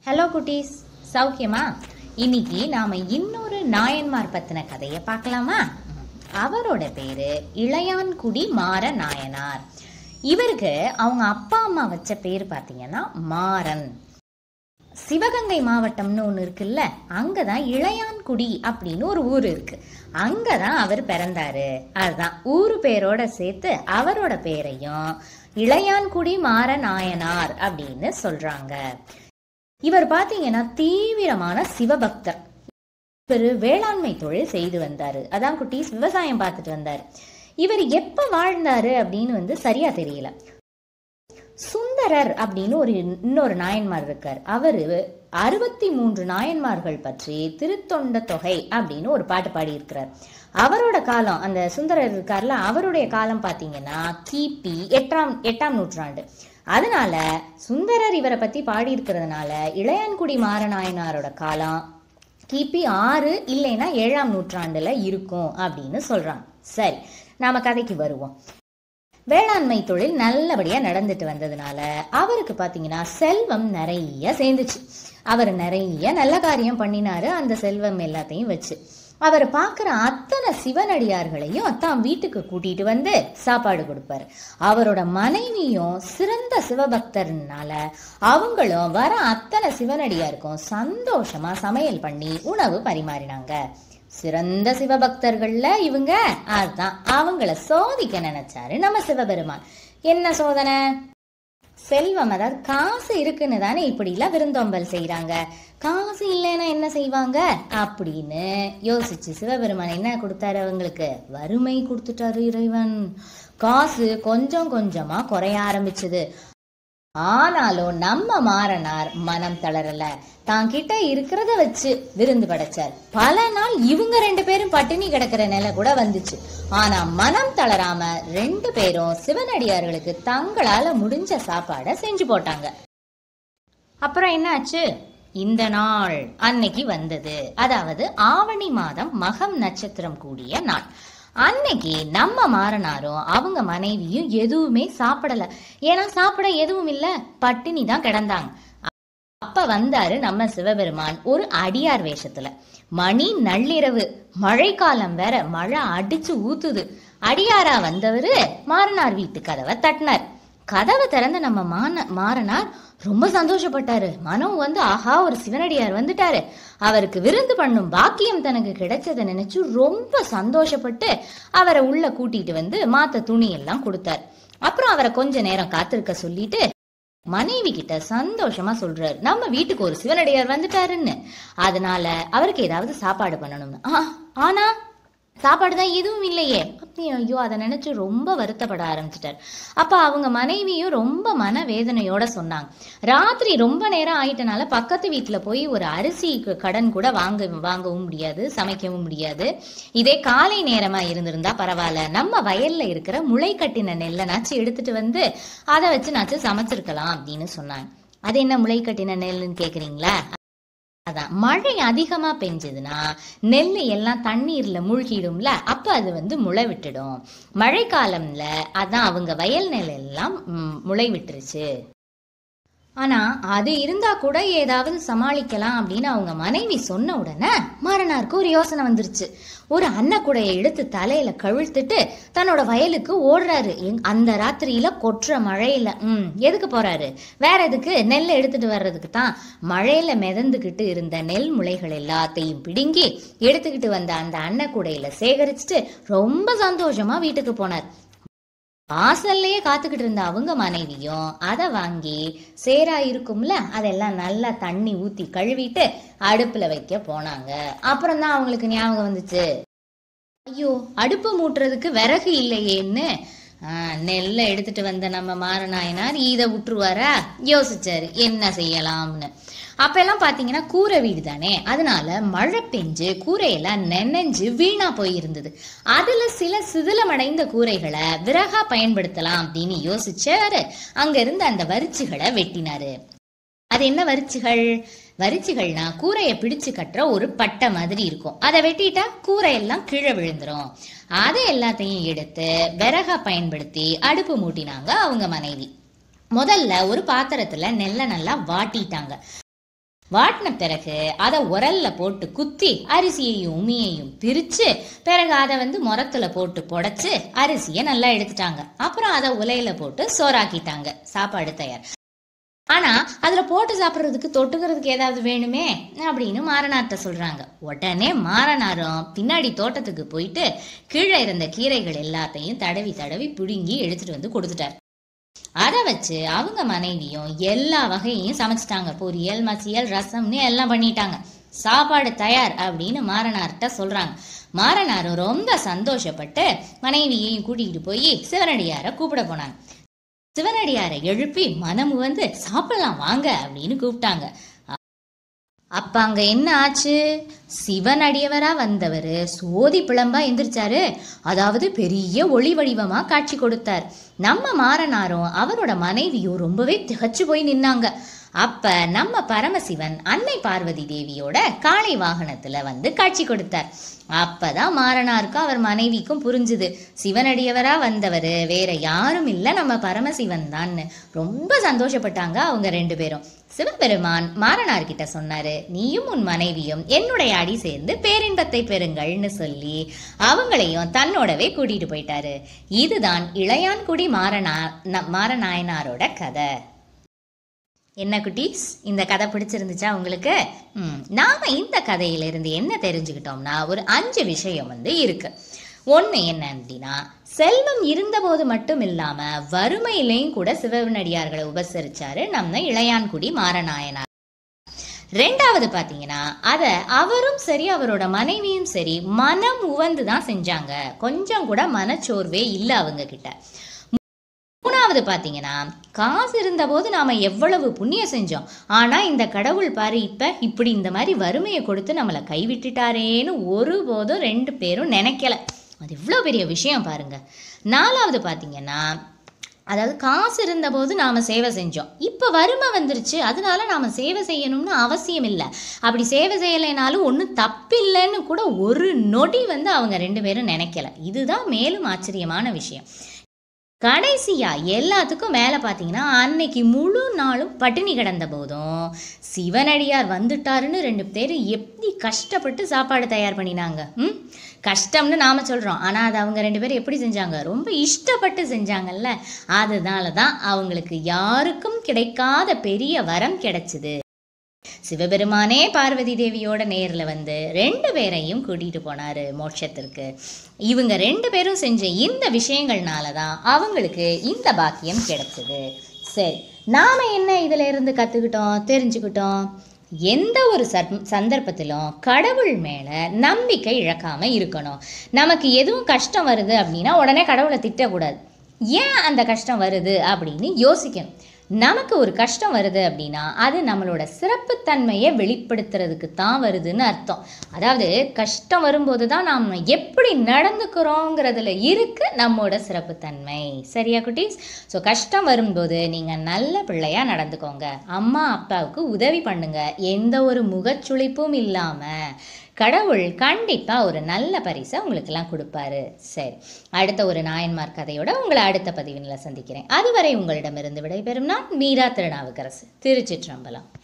hello குட்டீஸ் சௌக்கியமா இன்னைக்கு நாம இன்னொரு நாயன்மார் பத்தின கதையை பார்க்கலாமா அவரோட பேரு இளையான்குடி மாற நாயனார் இவருக்கு அவங்க அப்பா அம்மா வச்ச பேர் பார்த்தீங்கன்னா மாறன் சிவகங்கை மாவட்டம்னு ஒன்று இருக்குல்ல அங்கதான் இளையான்குடி அப்படின்னு ஒரு ஊர் இருக்கு அங்கதான் அவர் பிறந்தாரு அதுதான் ஊரு பேரோட சேர்த்து அவரோட பேரையும் இளையான்குடி மாற நாயனார் அப்படின்னு சொல்றாங்க இவர் பாத்தீங்கன்னா தீவிரமான சிவபக்தர் இவர் வேளாண்மை தொழில் செய்து வந்தாரு அதான் குட்டீஸ் விவசாயம் பார்த்துட்டு வந்தாரு இவர் எப்ப வாழ்ந்தாரு அப்படின்னு வந்து சரியா தெரியல சுந்தரர் அப்படின்னு ஒரு இன்னொரு நாயன்மார் இருக்கார் அவரு அறுபத்தி மூன்று நாயன்மார்கள் பற்றி திருத்தொண்ட தொகை அப்படின்னு ஒரு பாட்டு பாடி இருக்கிறார் அவரோட காலம் அந்த சுந்தரர் இருக்கார்ல அவருடைய காலம் பாத்தீங்கன்னா கிபி எட்டாம் எட்டாம் நூற்றாண்டு அதனால சுந்தரர் இவரை பத்தி பாடி இருக்கிறதுனால இளையான்குடி மாறநாயனாரோட காலம் கிபி ஆறு இல்லைன்னா ஏழாம் நூற்றாண்டுல இருக்கும் அப்படின்னு சொல்றாங்க சரி நாம கதைக்கு வருவோம் வேளாண்மை தொழில் நல்லபடியா நடந்துட்டு வந்ததுனால அவருக்கு பாத்தீங்கன்னா செல்வம் நிறைய சேர்ந்துச்சு அவர் நிறைய நல்ல காரியம் பண்ணினாரு அந்த செல்வம் எல்லாத்தையும் வச்சு அவர் பார்க்குற அத்தனை சிவனடியார்களையும் தான் வீட்டுக்கு கூட்டிட்டு வந்து சாப்பாடு கொடுப்பாரு அவரோட மனைவியும் சிறந்த சிவபக்தர்னால அவங்களும் வர அத்தனை சிவனடியாருக்கும் சந்தோஷமா சமையல் பண்ணி உணவு பரிமாறினாங்க சிறந்த சிவபக்தர்கள்ல இவங்க அதான் அவங்கள சோதிக்க நினைச்சாரு நம்ம சிவபெருமான் என்ன சோதனை செல்வம் அதாவது காசு இருக்குன்னு தானே இப்படிலாம் விருந்தோம்பல் செய்றாங்க காசு இல்லைன்னா என்ன செய்வாங்க அப்படின்னு யோசிச்சு சிவபெருமான் என்ன கொடுத்தாரு அவங்களுக்கு வறுமை கொடுத்துட்டாரு இறைவன் காசு கொஞ்சம் கொஞ்சமா குறைய ஆரம்பிச்சது ஆனாலும் நம்ம மாறனார் மனம் தளரல தான் கிட்ட இருக்கிறத வச்சு விருந்து படைச்சார் பல நாள் இவங்க ரெண்டு பேரும் பட்டினி கிடக்கிற நிலை கூட வந்துச்சு ஆனா மனம் தளராம ரெண்டு பேரும் சிவனடியார்களுக்கு தங்களால முடிஞ்ச சாப்பாடை செஞ்சு போட்டாங்க அப்புறம் என்னாச்சு இந்த நாள் அன்னைக்கு வந்தது அதாவது ஆவணி மாதம் மகம் நட்சத்திரம் கூடிய நாள் அன்னைக்கு நம்ம மாறனாரும் அவங்க மனைவியும் எதுவுமே சாப்பிடல ஏன்னா சாப்பிட எதுவும் இல்ல பட்டினி தான் கிடந்தாங்க அப்ப வந்தாரு நம்ம சிவபெருமான் ஒரு அடியார் வேஷத்துல மணி நள்ளிரவு மழைக்காலம் வேற மழை அடிச்சு ஊத்துது அடியாரா வந்தவரு மாறனார் வீட்டு கதவை தட்டினார் கதவை திறந்து நம்ம மான மாறனார் ரொம்ப சந்தோஷப்பட்டாரு மனம் வந்து ஆஹா ஒரு சிவனடியார் வந்துட்டாரு அவருக்கு விருந்து பண்ணும் பாக்கியம் தனக்கு கிடைச்சதை நினைச்சு ரொம்ப சந்தோஷப்பட்டு அவரை உள்ள கூட்டிட்டு வந்து மாத்த துணி எல்லாம் கொடுத்தார் அப்புறம் அவரை கொஞ்ச நேரம் காத்திருக்க சொல்லிட்டு மனைவி கிட்ட சந்தோஷமா சொல்றாரு நம்ம வீட்டுக்கு ஒரு சிவனடியார் வந்துட்டாருன்னு அதனால அவருக்கு ஏதாவது சாப்பாடு பண்ணணும்னு ஆ, ஆனா சாப்பாடு தான் எதுவும் இல்லையே அப்படி ஐயோ அதை நினைச்சு ரொம்ப வருத்தப்பட ஆரம்பிச்சிட்டார் அப்ப அவங்க மனைவியும் ரொம்ப மனவேதனையோட சொன்னாங்க ராத்திரி ரொம்ப நேரம் ஆயிட்டனால பக்கத்து வீட்டுல போய் ஒரு அரிசி க- கடன் கூட வாங்க வாங்கவும் முடியாது சமைக்கவும் முடியாது இதே காலை நேரமா இருந்திருந்தா பரவாயில்ல நம்ம வயல்ல இருக்கிற முளை கட்டின நெல்லனாச்சும் எடுத்துட்டு வந்து அதை வச்சு நாச்சும் சமைச்சிருக்கலாம் அப்படின்னு சொன்னாங்க அது என்ன முளை கட்டின நெல்லுன்னு கேக்குறீங்களா அதான் மழை அதிகமா பெஞ்சதுன்னா நெல் எல்லாம் தண்ணீர்ல மூழ்கிடும்ல அப்ப அது வந்து முளை விட்டுடும் மழைக்காலம்ல அதான் அவங்க வயல் நெல் எல்லாம் ம், முளை விட்டுருச்சு ஆனா அது இருந்தா கூட ஏதாவது சமாளிக்கலாம் அப்படின்னு அவங்க மனைவி சொன்ன உடனே மாறனாருக்கு ஒரு யோசனை வந்துருச்சு ஒரு அன்னக்குடையை எடுத்து தலையில கவிழ்த்துட்டு தன்னோட வயலுக்கு ஓடுறாரு எங்- அந்த ராத்திரியில கொற்ற மழையில ம் எதுக்கு போறாரு வேற எதுக்கு நெல்லை எடுத்துட்டு வர்றதுக்கு தான் மழையில மிதந்துகிட்டு இருந்த நெல் முளைகள் எல்லாத்தையும் பிடுங்கி எடுத்துக்கிட்டு வந்த அந்த அன்னக்குடையில சேகரிச்சுட்டு ரொம்ப சந்தோஷமா வீட்டுக்கு போனார் வாசல்லையே காத்துக்கிட்டு இருந்த அவங்க மனைவியும் அதை வாங்கி சேரா இருக்கும்ல அதெல்லாம் நல்லா தண்ணி ஊத்தி கழுவிட்டு அடுப்புல வைக்க போனாங்க அப்புறம் தான் அவங்களுக்கு ஞாபகம் வந்துச்சு ஐயோ அடுப்பு மூட்டுறதுக்கு விறகு இல்லையேன்னு ஆ, நெல்லை எடுத்துட்டு வந்த நம்ம மாரநாயனார் இதை விட்டுருவாரா யோசிச்சாரு என்ன செய்யலாம்னு அப்பெல்லாம் பாத்தீங்கன்னா கூரை வீடு தானே அதனால மழை பெஞ்சு கூரையெல்லாம் நெனைஞ்சு வீணா போயிருந்தது அதுல சில சிதிலமடைந்த கூரைகளை விறகா பயன்படுத்தலாம் அப்படின்னு யோசிச்சாரு அங்க இருந்த அந்த வரிச்சுகளை வெட்டினாரு அது என்ன வரிச்சுகள் வரிச்சுகள்னா கூரையை பிடிச்சு கட்டுற ஒரு பட்டை மாதிரி இருக்கும் அதை வெட்டிட்டா கூரையெல்லாம் கீழே விழுந்துரும் அதை எல்லாத்தையும் எடுத்து விறகா பயன்படுத்தி அடுப்பு மூட்டினாங்க அவங்க மனைவி முதல்ல ஒரு பாத்திரத்துல நெல்லை நல்லா வாட்டிட்டாங்க வாட்டின பிறகு அதை உரல்ல போட்டு குத்தி அரிசியையும் உமியையும் பிரிச்சு பிறகு அதை வந்து முரத்துல போட்டு புடைச்சு அரிசியை நல்லா எடுத்துட்டாங்க அப்புறம் அதை உலையில போட்டு சோறாக்கிட்டாங்க சாப்பாடு தயார் ஆனா அதுல போட்டு சாப்பிடுறதுக்கு தொட்டுக்கிறதுக்கு ஏதாவது வேணுமே அப்படின்னு மாரனார்ட்ட சொல்றாங்க உடனே மாரனாரும் பின்னாடி தோட்டத்துக்கு போயிட்டு கீழே இருந்த கீரைகள் எல்லாத்தையும் தடவி தடவி பிடுங்கி எடுத்துட்டு வந்து கொடுத்துட்டார் அதை வச்சு அவங்க மனைவியும் எல்லா வகையையும் சமைச்சிட்டாங்க பொரியல் மசியல் ரசம்னு எல்லாம் பண்ணிட்டாங்க சாப்பாடு தயார் அப்படின்னு மாரனார்கிட்ட சொல்றாங்க மாரனாரும் ரொம்ப சந்தோஷப்பட்டு மனைவியையும் கூட்டிகிட்டு போய் சிவனடியாரை கூப்பிட போனாங்க சிவனடியாரை எழுப்பி மனம் வந்து சாப்பிடலாம் வாங்க அப்படின்னு கூப்பிட்டாங்க அப்ப அங்க என்ன ஆச்சு சிவனடியவரா வந்தவர் சோதி பிளம்பா எந்திரிச்சாரு அதாவது பெரிய ஒளி வடிவமா காட்சி கொடுத்தார் நம்ம மாறனாரும் அவரோட மனைவியும் ரொம்பவே திகச்சு போய் நின்னாங்க அப்ப நம்ம பரமசிவன் அன்னை பார்வதி தேவியோட காளை வாகனத்துல வந்து காட்சி கொடுத்தார் அப்பதான் மாறனாருக்கும் அவர் மனைவிக்கும் புரிஞ்சுது சிவனடியவரா வந்தவர் வேற யாரும் இல்ல நம்ம பரமசிவன் தான்னு ரொம்ப சந்தோஷப்பட்டாங்க அவங்க ரெண்டு பேரும் சிவபெருமான் மாறனார்கிட்ட சொன்னாரு நீயும் உன் மனைவியும் என்னுடைய அடி சேர்ந்து பேரின்பத்தை பெறுங்கள்னு சொல்லி அவங்களையும் தன்னோடவே கூட்டிட்டு போயிட்டாரு இதுதான் இளையான்குடி மாறனா ந- மாறநாயனாரோட கதை என்ன குட்டீஸ் இந்த கதை பிடிச்சிருந்துச்சா உங்களுக்கு ம், நாம இந்த கதையிலிருந்து என்ன தெரிஞ்சுக்கிட்டோம்னா ஒரு அஞ்சு விஷயம் வந்து இருக்கு ஒன்று என்ன அப்படின்னா செல்வம் இருந்தபோது மட்டும் இல்லாம வறுமையிலையும் கூட சிவனடியார்களை உபசரிச்சாரு நம்ம இளையான்குடி மாறநாயனார் ரெண்டாவது பாத்தீங்கன்னா அத அவரும் சரி அவரோட மனைவியும் சரி மனம் உவந்து தான் செஞ்சாங்க கொஞ்சம் கூட மனச்சோர்வே இல்லை அவங்க கிட்ட மூணாவது பாத்தீங்கன்னா காசு இருந்தபோது நாம எவ்வளவு புண்ணியம் செஞ்சோம் ஆனா இந்த கடவுள் பாரு இப்ப இப்படி இந்த மாதிரி வறுமையை கொடுத்து நம்மளை கைவிட்டுட்டாரேன்னு ஒருபோதும் ரெண்டு பேரும் நினைக்கல அது இவ்வளோ பெரிய விஷயம் பாருங்க நாலாவது பாத்தீங்கன்னா அதாவது காசு இருந்தபோது நாம சேவை செஞ்சோம் இப்போ வறுமை வந்துருச்சு அதனால நாம சேவை செய்யணும்னு அவசியம் இல்லை அப்படி சேவை செய்யலைனாலும் ஒன்றும் தப்பில்லைன்னு கூட ஒரு நொடி வந்து அவங்க ரெண்டு பேரும் நினைக்கல இதுதான் மேலும் ஆச்சரியமான விஷயம் கடைசியா எல்லாத்துக்கும் மேலே பார்த்தீங்கன்னா அன்னைக்கு முழு நாளும் பட்டினி கிடந்த போதும் சிவனடியார் வந்துட்டாருன்னு ரெண்டு பேரும் எப்படி கஷ்டப்பட்டு சாப்பாடு தயார் பண்ணினாங்க ம் கஷ்டம்னு நாம சொல்றோம் ஆனா அது அவங்க ரெண்டு பேரும் எப்படி செஞ்சாங்க ரொம்ப இஷ்டப்பட்டு செஞ்சாங்கல்ல அதனால தான் அவங்களுக்கு யாருக்கும் கிடைக்காத பெரிய வரம் கிடைச்சது சிவபெருமானே பார்வதி தேவியோட நேர்ல வந்து ரெண்டு பேரையும் கூட்டிட்டு போனாரு மோட்சத்திற்கு இவங்க ரெண்டு பேரும் செஞ்ச இந்த விஷயங்கள்னால தான் அவங்களுக்கு இந்த பாக்கியம் கிடைச்சது சரி நாம என்ன இதுல இருந்து கத்துக்கிட்டோம் தெரிஞ்சுக்கிட்டோம் எந்த ஒரு சர்- சந்தர்ப்பத்திலும் கடவுள் மேல நம்பிக்கை இழக்காம இருக்கணும் நமக்கு எதுவும் கஷ்டம் வருது அப்படின்னா உடனே கடவுளை திட்டக்கூடாது ஏன் அந்த கஷ்டம் வருது அப்படின்னு யோசிக்கணும் நமக்கு ஒரு கஷ்டம் வருது அப்படின்னா அது நம்மளோட சிறப்புத்தன்மையை வெளிப்படுத்துறதுக்கு தான் வருதுன்னு அர்த்தம் அதாவது கஷ்டம் வரும்போது தான் நாம் எப்படி நடந்துக்கிறோங்கிறதுல இருக்கு நம்மோட சிறப்புத்தன்மை சரியா குட்டீஸ் ஸோ கஷ்டம் வரும்போது நீங்கள் நல்ல பிள்ளையா நடந்துக்கோங்க அம்மா அப்பாவுக்கு உதவி பண்ணுங்க எந்த ஒரு முகச்சுளிப்பும் இல்லாமல் கடவுள் கண்டிப்பாக ஒரு நல்ல பரிசை உங்களுக்கெல்லாம் கொடுப்பாரு சரி அடுத்த ஒரு நாயன்மார் கதையோட உங்களை அடுத்த பதிவினில் சந்திக்கிறேன் அதுவரை உங்களிடமிருந்து விடைபெறும் நான் மீரா திருநாவுக்கரசு திருச்சிற்றம்பலம்